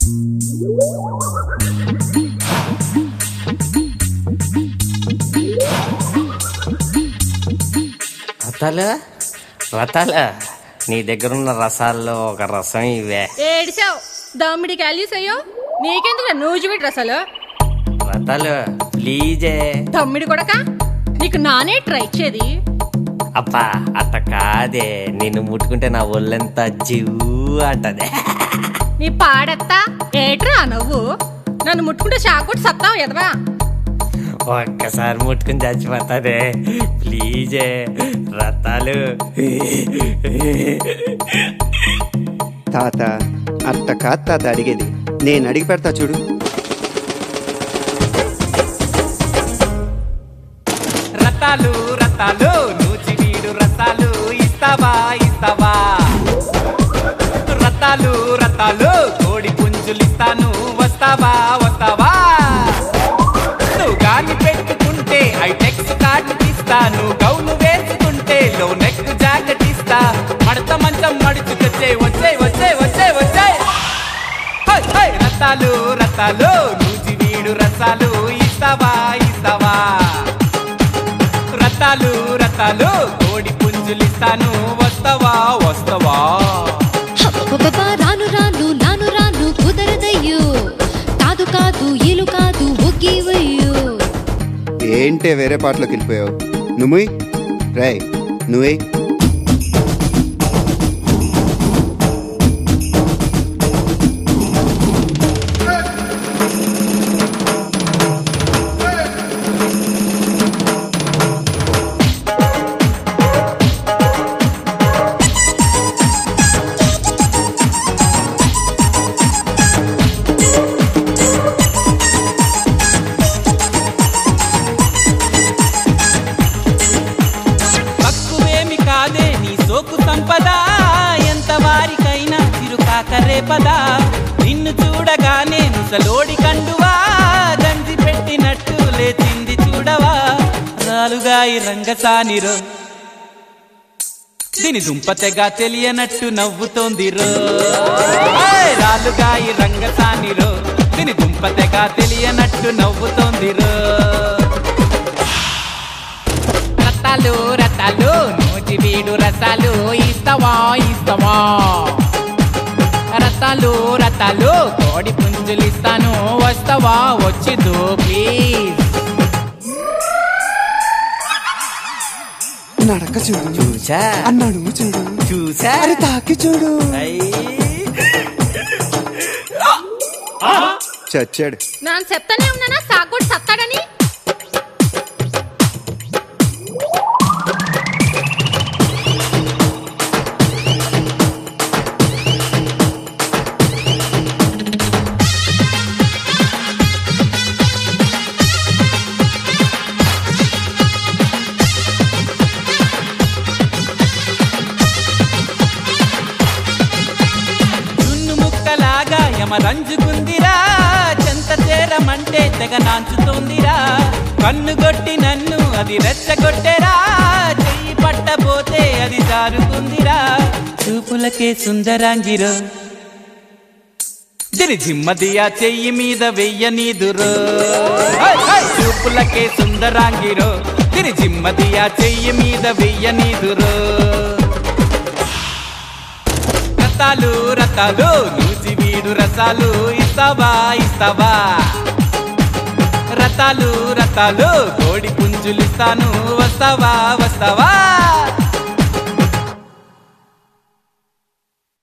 రతాలు రతాలు నీ దగ్గర ఉన్న రసాల్లో ఒక రసం ఇవే ఏడిసావు దమ్మిడి క్యాలీస్ అయ్యో నీకెందుకు నూజిబెట్టి అసలు రతాలు ప్లీజే తమ్మిడి కొడక నీకు నానే ట్రై ఇచ్చేది అబ్బా అట్ట కాదే నిన్ను ముట్టుకుంటే నా ఒళ్ళంతా జివ్వు అంటదే నీ పాడెత్తా ఏట్రా నువ్వు నన్ను ముట్టుకుంటే షాకొట్టి సత్తావు ఎదవా ఒక్కసారి ముట్టుకుని చచ్చిపోతాదే ప్లీజే రతాలు తాత అట్ట కాదు తాత అడిగేది నేను అడిగి పెడతా చూడు రతాలు రతాలు నూచివీడు రతాలు ఇస్తావా ఇస్తావా రతాలు రతాలు కోడి పుంజులు ఇస్తాను వస్తావా వస్తావా నువ్వు గాని పెట్టుకుంటే హైటెక్స్ కార్డు ఇస్తాను గౌను వేసుకుంటే లో నెక్ జాకెట్ ఇస్తా మడత మంచం మడుచుకొచ్చే వచ్చే వచ్చే వచ్చే వచ్చే హై, హై, రతాలు రతాలు నూజివీడు రసాలు ఇస్తావా ఇస్తావా రతాలు రతాలు కోడి పుంజులు ఇస్తాను వస్తావా వస్తావా అబ్బబ్బబ్బా, రాను రాను నాను రాను కుదరదయ్యో కాదు కాదు ఇలు కాదు ఒగ్గివయ్యో ఏంటే వేరే పాటలోకి వెళ్ళిపోయావు నువ్వు రే నువ్వే తక్కువేమి కాదే నీ సోకు సంపద ఎంత వారికైనా చిరుకాక రేపదా నిన్ను చూడగానే ముసలోడి కండువా గంజి పెట్టినట్టు లేచింది చూడవా రాలుగాయి రంగసానిరో దీని దుంపతెగా తెలియనట్టు నవ్వుతోంది రో ఏయ్, రాలుగాయి రంగసానిరో దీని దుంపతెగా తెలియనట్టు నవ్వుతోంది రో రతాలు రతాలు నూటి వీడు రసాలు ఇస్తావా ఇస్తావా రతాలు రతాలు కోడి పుంజులు ఇస్తాను వస్తావా వచ్చిదు ప్లీజ్ నడక చూడు చూసా అన్నాడు చూడు చూసా అరే తాకి చూడు అయ్యి. చచ్చాడు నాన్న చెప్తానే ఉన్నానా సాకొట్టి సత్తాడని జున్ను ముక్కలాగా యమ రంజుకుందిరా చెంత చేరమంటే తెగ నాంచుతోందిరా కన్ను కొట్టి నన్ను అది రెచ్చగొట్టెరా చెయ్యి పట్టబోతే అది జారుకుందిరా చూపులకే సుందరాంగిరో దిరి జిమ్మదియా చెయ్యి మీద వెయ్యనీదురో హై, హై, చూపులకే సుందరాంగిరో దిరి జిమ్మదియా చెయ్యి మీద వెయ్యనీదురో రతాలు రతాలు నూచి వీడు రసాలు ఇస్తావా ఇస్తావా రతాలు రతాలు కోడి పుంజులు ఇస్తాను వస్తావా వస్తావా